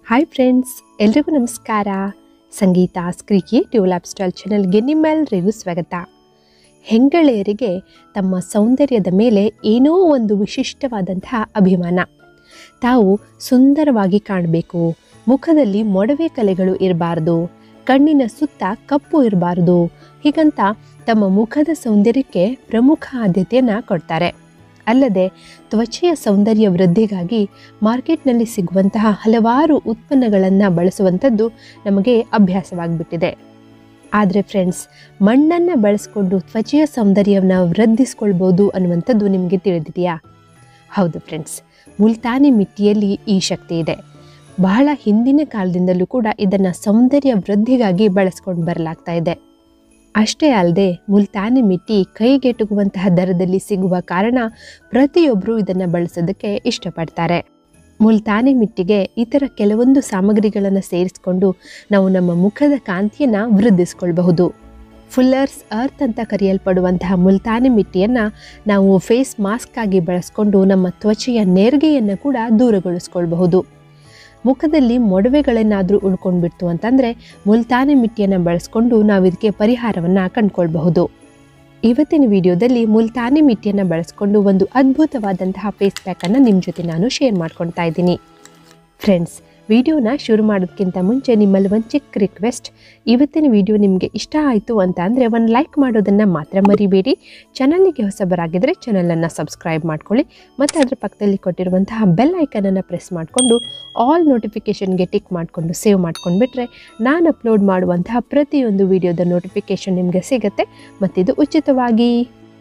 hi friends ಎಲ್ರಿಗೂ ನಮಸ್ಕಾರ ಸಂಗೀತ ಸ್ಕ್ರಿಕಿ ಟ್ಯೂಲಾಬ್ style ಚಾನಲ್ಗೆ ನಿಮ್ಮೆಲ್ಲರಿಗೂ ಸ್ವಾಗತ ಹೆಂಗಳೆಯರಿಗೆ ತಮ್ಮ ಸೌಂದರ್ಯದ ಮೇಲೆ ಏನೋ ಒಂದು ವಿಶಿಷ್ಟವಾದಂತಹ ಅಭಿಮಾನ ತಾವು ಸುಂದರವಾಗಿ ಕಾಣಬೇಕು ಮುಖದಲ್ಲಿ ಮೊಡವೆ ಕಲೆಗಳು ಇರಬಾರ್ದು ಕಣ್ಣಿನ ಸುತ್ತ ಕಪ್ಪು ಇರಬಾರ್ದು ಹೀಗಂತ ತಮ್ಮ ಮುಖದ ಸೌಂದರ್ಯಕ್ಕೆ ಪ್ರಮುಖ ಆದ್ಯತೆಯನ್ನು ಕೊಡ್ತಾರೆ ಅಲ್ಲದೆ ತ್ವಚೆಯ ಸೌಂದರ್ಯ ವೃದ್ಧಿಗಾಗಿ ಮಾರ್ಕೆಟ್ನಲ್ಲಿ ಸಿಗುವಂತಹ ಹಲವಾರು ಉತ್ಪನ್ನಗಳನ್ನು ಬಳಸುವಂಥದ್ದು ನಮಗೆ ಅಭ್ಯಾಸವಾಗಿಬಿಟ್ಟಿದೆ ಆದರೆ ಫ್ರೆಂಡ್ಸ್ ಮಣ್ಣನ್ನು ಬಳಸ್ಕೊಂಡು ತ್ವಚೆಯ ಸೌಂದರ್ಯವನ್ನು ವೃದ್ಧಿಸ್ಕೊಳ್ಬೋದು ಅನ್ನುವಂಥದ್ದು ನಿಮಗೆ ತಿಳಿದಿದೆಯಾ ಹೌದು ಫ್ರೆಂಡ್ಸ್ ಮುಲ್ತಾನಿ ಮಿಟ್ಟಿಯಲ್ಲಿ ಈ ಶಕ್ತಿ ಇದೆ ಬಹಳ ಹಿಂದಿನ ಕಾಲದಿಂದಲೂ ಕೂಡ ಇದನ್ನು ಸೌಂದರ್ಯ ವೃದ್ಧಿಗಾಗಿ ಬಳಸ್ಕೊಂಡು ಬರಲಾಗ್ತಾ ಇದೆ ಅಷ್ಟೇ ಅಲ್ಲದೆ ಮುಲ್ತಾನಿ ಮಿಟ್ಟಿ ಕೈಗೆಟುಕುವಂತಹ ದರದಲ್ಲಿ ಸಿಗುವ ಕಾರಣ ಪ್ರತಿಯೊಬ್ಬರು ಇದನ್ನು ಬಳಸೋದಕ್ಕೆ ಇಷ್ಟಪಡ್ತಾರೆ ಮುಲ್ತಾನಿ ಮಿಟ್ಟಿಗೆ ಇತರ ಕೆಲವೊಂದು ಸಾಮಗ್ರಿಗಳನ್ನು ಸೇರಿಸಿಕೊಂಡು ನಾವು ನಮ್ಮ ಮುಖದ ಕಾಂತಿಯನ್ನು ವೃದ್ಧಿಸ್ಕೊಳ್ಬಹುದು ಫುಲ್ಲರ್ಸ್ ಅರ್ತ್ ಅಂತ ಕರೆಯಲ್ಪಡುವಂತಹ ಮುಲ್ತಾನಿ ಮಿಟ್ಟಿಯನ್ನು ನಾವು ಫೇಸ್ ಮಾಸ್ಕ್ ಆಗಿ ಬಳಸ್ಕೊಂಡು ನಮ್ಮ ತ್ವಚೆಯ ನೇರಿಗೆಯನ್ನು ಕೂಡ ದೂರಗೊಳಿಸ್ಕೊಳ್ಬಹುದು ಮುಖದಲ್ಲಿ ಮೊಡವೆಗಳೇನಾದರೂ ಉಳ್ಕೊಂಡ್ಬಿಡ್ತು ಅಂತಂದರೆ ಮುಲ್ತಾನಿ ಮಿಟ್ಟಿಯನ್ನು ಬಳಸ್ಕೊಂಡು ನಾವು ಇದಕ್ಕೆ ಪರಿಹಾರವನ್ನು ಕಂಡುಕೊಳ್ಬಹುದು ಇವತ್ತಿನ ವಿಡಿಯೋದಲ್ಲಿ ಮುಲ್ತಾನಿ ಮಿಟ್ಟಿಯನ್ನು ಬಳಸ್ಕೊಂಡು ಒಂದು ಅದ್ಭುತವಾದಂತಹ ಫೇಸ್ ಪ್ಯಾಕನ್ನು ನಿಮ್ಮ ಜೊತೆ ನಾನು ಶೇರ್ ಮಾಡ್ಕೊಳ್ತಾ ಇದ್ದೀನಿ ಫ್ರೆಂಡ್ಸ್ ವಿಡಿಯೋನ ಶುರು ಮಾಡೋದಕ್ಕಿಂತ ಮುಂಚೆ ನಿಮ್ಮಲ್ಲಿ ಒಂದು ಚಿಕ್ಕ ರಿಕ್ವೆಸ್ಟ್ ಇವತ್ತಿನ ವಿಡಿಯೋ ನಿಮಗೆ ಇಷ್ಟ ಆಯಿತು ಅಂತ ಅಂದರೆ ಒಂದು ಲೈಕ್ ಮಾಡೋದನ್ನು ಮಾತ್ರ ಮರಿಬೇಡಿ ಚಾನಲ್ಗೆ ಹೊಸಬರಾಗಿದ್ದರೆ ಚಾನಲನ್ನು ಸಬ್ಸ್ಕ್ರೈಬ್ ಮಾಡ್ಕೊಳ್ಳಿ ಮತ್ತು ಅದರ ಪಕ್ಕದಲ್ಲಿ ಕೊಟ್ಟಿರುವಂತಹ ಬೆಲ್ ಐಕನನ್ನು ಪ್ರೆಸ್ ಮಾಡಿಕೊಂಡು ಆಲ್ ನೋಟಿಫಿಕೇಷನ್ಗೆ ಟಿಕ್ ಮಾಡಿಕೊಂಡು ಸೇವ್ ಮಾಡ್ಕೊಂಡ್ಬಿಟ್ರೆ ನಾನು ಅಪ್ಲೋಡ್ ಮಾಡುವಂತಹ ಪ್ರತಿಯೊಂದು ವಿಡಿಯೋದ ನೋಟಿಫಿಕೇಷನ್ ನಿಮಗೆ ಸಿಗುತ್ತೆ ಮತ್ತಿದು ಉಚಿತವಾಗಿ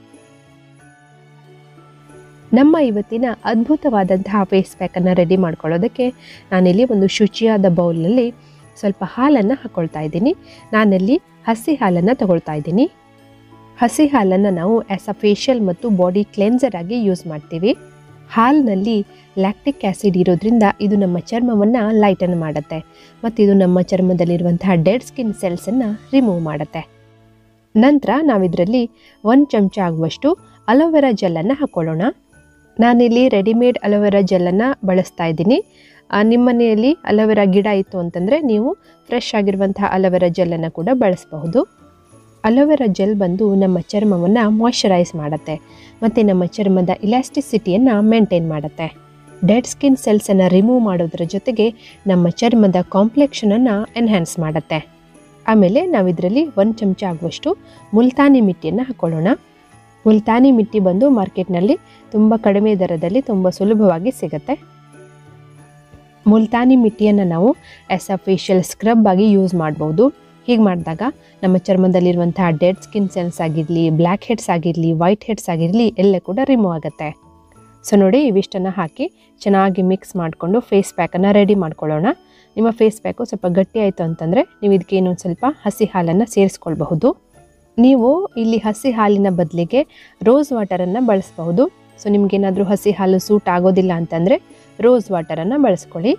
ನಮ್ಮ ಇವತ್ತಿನ ಅದ್ಭುತವಾದಂತಹ ಫೇಸ್ ಪ್ಯಾಕನ್ನು ರೆಡಿ ಮಾಡ್ಕೊಳ್ಳೋದಕ್ಕೆ ನಾನಿಲ್ಲಿ ಒಂದು ಶುಚಿಯಾದ ಬೌಲ್ನಲ್ಲಿ ಸ್ವಲ್ಪ ಹಾಲನ್ನು ಹಾಕ್ಕೊಳ್ತಾ ಇದ್ದೀನಿ ನಾನಲ್ಲಿ ಹಸಿ ಹಾಲನ್ನು ತಗೊಳ್ತಾ ಇದ್ದೀನಿ ಹಸಿ ಹಾಲನ್ನು ನಾವು ಆ್ಯಸ್ ಅ ಫೇಶಿಯಲ್ ಮತ್ತು ಬಾಡಿ ಕ್ಲೆನ್ಸರ್ ಆಗಿ ಯೂಸ್ ಮಾಡ್ತೀವಿ ಹಾಲಿನಲ್ಲಿ ಲ್ಯಾಕ್ಟಿಕ್ ಆ್ಯಸಿಡ್ ಇರೋದ್ರಿಂದ ಇದು ನಮ್ಮ ಚರ್ಮವನ್ನು ಲೈಟನ್ ಮಾಡುತ್ತೆ ಮತ್ತು ಇದು ನಮ್ಮ ಚರ್ಮದಲ್ಲಿರುವಂತಹ ಡೆಡ್ ಸ್ಕಿನ್ ಸೆಲ್ಸನ್ನು ರಿಮೂವ್ ಮಾಡುತ್ತೆ ನಂತರ ನಾವಿದರಲ್ಲಿ ಒಂದು ಚಮಚ ಆಗುವಷ್ಟು ಅಲೋವೆರಾ ಜೆಲ್ಲನ್ನು ಹಾಕ್ಕೊಳ್ಳೋಣ ನಾನಿಲ್ಲಿ ರೆಡಿಮೇಡ್ ಅಲೋವೆರಾ ಜೆಲ್ಲನ್ನು ಬಳಸ್ತಾ ಇದ್ದೀನಿ ನಿಮ್ಮ ಮನೆಯಲ್ಲಿ ಅಲೋವೆರಾ ಗಿಡ ಇತ್ತು ಅಂತಂದರೆ ನೀವು ಫ್ರೆಶ್ ಆಗಿರುವಂತಹ ಅಲೋವೆರಾ ಜೆಲ್ಲನ್ನು ಕೂಡ ಬಳಸಬಹುದು ಅಲೋವೆರಾ ಜೆಲ್ ಬಂದು ನಮ್ಮ ಚರ್ಮವನ್ನು ಮಾಯ್ಶ್ಚರೈಸ್ ಮಾಡುತ್ತೆ ಮತ್ತು ನಮ್ಮ ಚರ್ಮದ ಇಲಾಸ್ಟಿಸಿಟಿಯನ್ನು ಮೇಂಟೈನ್ ಮಾಡುತ್ತೆ ಡೆಡ್ ಸ್ಕಿನ್ ಸೆಲ್ಸನ್ನು ರಿಮೂವ್ ಮಾಡೋದ್ರ ಜೊತೆಗೆ ನಮ್ಮ ಚರ್ಮದ ಕಾಂಪ್ಲೆಕ್ಷನನ್ನು ಎನ್ಹ್ಯಾನ್ಸ್ ಮಾಡುತ್ತೆ ಆಮೇಲೆ ನಾವಿದರಲ್ಲಿ ಒಂದು ಚಮಚ ಆಗುವಷ್ಟು ಮುಲ್ತಾನಿ ಮಿಟ್ಟಿಯನ್ನು ಹಾಕ್ಕೊಳ್ಳೋಣ ಮುಲ್ತಾನಿ ಮಿಟ್ಟಿ ಬಂದು ಮಾರ್ಕೆಟ್ನಲ್ಲಿ ತುಂಬ ಕಡಿಮೆ ದರದಲ್ಲಿ ತುಂಬ ಸುಲಭವಾಗಿ ಸಿಗುತ್ತೆ ಮುಲ್ತಾನಿ ಮಿಟ್ಟಿಯನ್ನು ನಾವು ಆ್ಯಸ್ ಅ ಫೇಶಿಯಲ್ ಸ್ಕ್ರಬ್ ಆಗಿ ಯೂಸ್ ಮಾಡ್ಬೋದು ಹೀಗೆ ಮಾಡಿದಾಗ ನಮ್ಮ ಚರ್ಮದಲ್ಲಿರುವಂತಹ ಡೆಡ್ ಸ್ಕಿನ್ ಸೆಲ್ಸ್ ಆಗಿರಲಿ ಬ್ಲ್ಯಾಕ್ ಹೆಡ್ಸ್ ಆಗಿರಲಿ ವೈಟ್ ಹೆಡ್ಸ್ ಆಗಿರಲಿ ಎಲ್ಲ ಕೂಡ ರಿಮೂವ್ ಆಗುತ್ತೆ ಸೊ ನೋಡಿ ಇವಿಷ್ಟನ್ನು ಹಾಕಿ ಚೆನ್ನಾಗಿ ಮಿಕ್ಸ್ ಮಾಡಿಕೊಂಡು ಫೇಸ್ ಪ್ಯಾಕನ್ನು ರೆಡಿ ಮಾಡ್ಕೊಳ್ಳೋಣ ನಿಮ್ಮ ಫೇಸ್ ಪ್ಯಾಕು ಸ್ವಲ್ಪ ಗಟ್ಟಿ ಆಯಿತು ಅಂತಂದರೆ ನೀವು ಇದಕ್ಕೆ ಇನ್ನೊಂದು ಸ್ವಲ್ಪ ಹಸಿ ಹಾಲನ್ನು ಸೇರಿಸ್ಕೊಳ್ಬಹುದು ನೀವು ಇಲ್ಲಿ ಹಸಿ ಹಾಲಿನ ಬದಲಿಗೆ ರೋಸ್ ವಾಟರನ್ನು ಬಳಸಬಹುದು ಸೊ ನಿಮಗೇನಾದರೂ ಹಸಿ ಹಾಲು ಸೂಟ್ ಆಗೋದಿಲ್ಲ ಅಂತಂದರೆ ರೋಸ್ ವಾಟರನ್ನು ಬಳಸ್ಕೊಳ್ಳಿ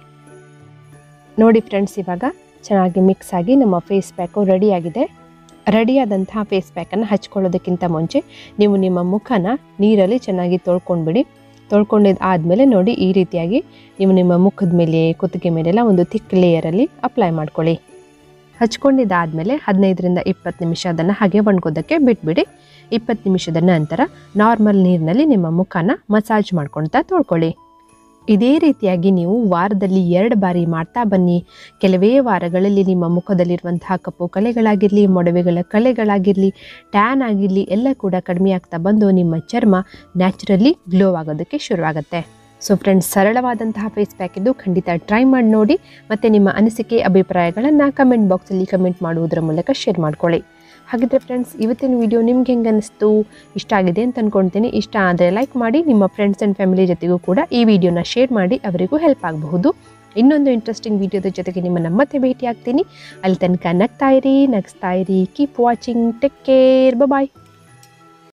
ನೋಡಿ ಫ್ರೆಂಡ್ಸ್ ಇವಾಗ ಚೆನ್ನಾಗಿ ಮಿಕ್ಸ್ ಆಗಿ ನಮ್ಮ ಫೇಸ್ ಪ್ಯಾಕು ರೆಡಿಯಾಗಿದೆ ರೆಡಿಯಾದಂತಹ ಫೇಸ್ ಪ್ಯಾಕನ್ನು ಹಚ್ಕೊಳ್ಳೋದಕ್ಕಿಂತ ಮುಂಚೆ ನೀವು ನಿಮ್ಮ ಮುಖನ ನೀರಲ್ಲಿ ಚೆನ್ನಾಗಿ ತೊಳ್ಕೊಂಡ್ಬಿಡಿ ತೊಳ್ಕೊಂಡಿದ್ದು ಆದಮೇಲೆ ನೋಡಿ ಈ ರೀತಿಯಾಗಿ ನೀವು ನಿಮ್ಮ ಮುಖದ ಮೇಲೆ ಕುತ್ತಿಗೆ ಮೇಲೆಲ್ಲ ಒಂದು ಥಿಕ್ ಲೇಯರಲ್ಲಿ ಅಪ್ಲೈ ಮಾಡ್ಕೊಳ್ಳಿ ಹಚ್ಕೊಂಡಿದ್ದಾದಮೇಲೆ ಹದಿನೈದರಿಂದ ಇಪ್ಪತ್ತು ನಿಮಿಷ ಅದನ್ನು ಹಾಗೆ ಒಣಗೋದಕ್ಕೆ ಬಿಟ್ಬಿಡಿ ಇಪ್ಪತ್ತು ನಿಮಿಷದ ನಂತರ ನಾರ್ಮಲ್ ನೀರಿನಲ್ಲಿ ನಿಮ್ಮ ಮುಖನ ಮಸಾಜ್ ಮಾಡ್ಕೊಳ್ತಾ ತೊಳ್ಕೊಳ್ಳಿ ಇದೇ ರೀತಿಯಾಗಿ ನೀವು ವಾರದಲ್ಲಿ ಎರಡು ಬಾರಿ ಮಾಡ್ತಾ ಬನ್ನಿ ಕೆಲವೇ ವಾರಗಳಲ್ಲಿ ನಿಮ್ಮ ಮುಖದಲ್ಲಿರುವಂತಹ ಕಪ್ಪು ಕಲೆಗಳಾಗಿರಲಿ ಮೊಡವೆಗಳ ಕಲೆಗಳಾಗಿರಲಿ ಟ್ಯಾನ್ ಆಗಿರಲಿ ಎಲ್ಲ ಕೂಡ ಕಡಿಮೆ ಆಗ್ತಾ ಬಂದು ನಿಮ್ಮ ಚರ್ಮ ನ್ಯಾಚುರಲಿ ಗ್ಲೋ ಆಗೋದಕ್ಕೆ ಶುರುವಾಗುತ್ತೆ ಸೊ ಫ್ರೆಂಡ್ಸ್ ಸರಳವಾದಂತಹ ಫೇಸ್ ಪ್ಯಾಕ್ ಇದು ಖಂಡಿತ ಟ್ರೈ ಮಾಡಿ ನೋಡಿ ಮತ್ತು ನಿಮ್ಮ ಅನಿಸಿಕೆ ಅಭಿಪ್ರಾಯಗಳನ್ನು ಕಮೆಂಟ್ ಬಾಕ್ಸಲ್ಲಿ ಕಮೆಂಟ್ ಮಾಡುವುದರ ಮೂಲಕ ಶೇರ್ ಮಾಡ್ಕೊಳ್ಳಿ ಹಾಗಿದ್ರೆ ಫ್ರೆಂಡ್ಸ್ ಇವತ್ತಿನ ವಿಡಿಯೋ ನಿಮ್ಗೆ ಹೆಂಗೆ ಅನ್ನಿಸ್ತು ಇಷ್ಟ ಆಗಿದೆ ಅಂತ ಅಂದ್ಕೊಳ್ತೀನಿ ಇಷ್ಟ ಆದರೆ ಲೈಕ್ ಮಾಡಿ ನಿಮ್ಮ ಫ್ರೆಂಡ್ಸ್ ಆ್ಯಂಡ್ ಫ್ಯಾಮಿಲಿ ಜೊತೆಗೂ ಕೂಡ ಈ ವಿಡಿಯೋನ ಶೇರ್ ಮಾಡಿ ಅವರಿಗೂ ಹೆಲ್ಪ್ ಆಗಬಹುದು ಇನ್ನೊಂದು ಇಂಟ್ರೆಸ್ಟಿಂಗ್ ವಿಡಿಯೋದ ಜೊತೆಗೆ ನಿಮ್ಮನ್ನು ಮತ್ತೆ ಭೇಟಿ ಆಗ್ತೀನಿ ಅಲ್ಲಿ ತನಕ ನಗ್ತಾ ಇರಿ ನಗಿಸ್ತಾ ಇರಿ ಕೀಪ್ ವಾಚಿಂಗ್ ಟೇಕ್ ಕೇರ್ ಬಾಯ್